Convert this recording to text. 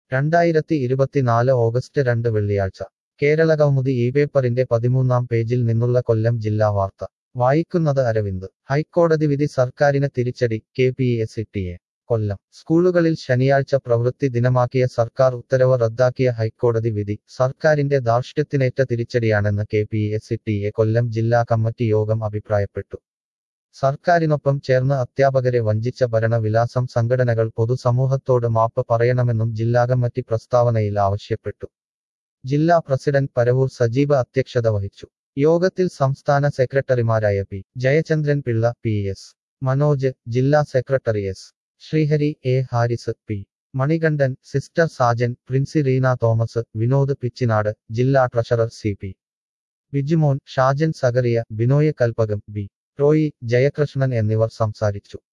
രണ്ടായിരത്തി ഇരുപത്തിനാല് ഓഗസ്റ്റ് രണ്ട് വെള്ളിയാഴ്ച കേരളകൗമുദി ഈ പേപ്പറിന്റെ പതിമൂന്നാം പേജിൽ നിന്നുള്ള കൊല്ലം ജില്ലാ വാർത്ത വായിക്കുന്നത് അരവിന്ദ് ഹൈക്കോടതി വിധി സർക്കാരിന് തിരിച്ചടി കെ പി എസ് ടിയെ കൊല്ലം സ്കൂളുകളിൽ ശനിയാഴ്ച പ്രവൃത്തി ദിനമാക്കിയ സർക്കാർ ഉത്തരവ് റദ്ദാക്കിയ ഹൈക്കോടതി വിധി സർക്കാരിന്റെ ധാർഷ്ട്യത്തിനേറ്റ തിരിച്ചടിയാണെന്ന് കെ പി എസ് ടിയെ കൊല്ലം ജില്ലാ കമ്മിറ്റി യോഗം അഭിപ്രായപ്പെട്ടു സർക്കാരിനൊപ്പം ചേർന്ന് അധ്യാപകരെ വഞ്ചിച്ച ഭരണവിലാസം സംഘടനകൾ പൊതുസമൂഹത്തോട് മാപ്പ് പറയണമെന്നും ജില്ലാ കമ്മിറ്റി പ്രസ്താവനയിൽ ആവശ്യപ്പെട്ടു ജില്ലാ പ്രസിഡന്റ് പരവൂർ സജീവ അധ്യക്ഷത വഹിച്ചു യോഗത്തിൽ സംസ്ഥാന സെക്രട്ടറിമാരായ P Jayachandran Pillai P S Manoj ജില്ലാ secretary S Sreehari A Haris P Manikandan sister Sajan Princy Reena Thomas Vinod Pichinad ജില്ലാ treasurer C P Bijumon Shajan Zacharia Binoy Kalpakam B Roy Jayakrishnan എന്നിവർ സംസാരിച്ചു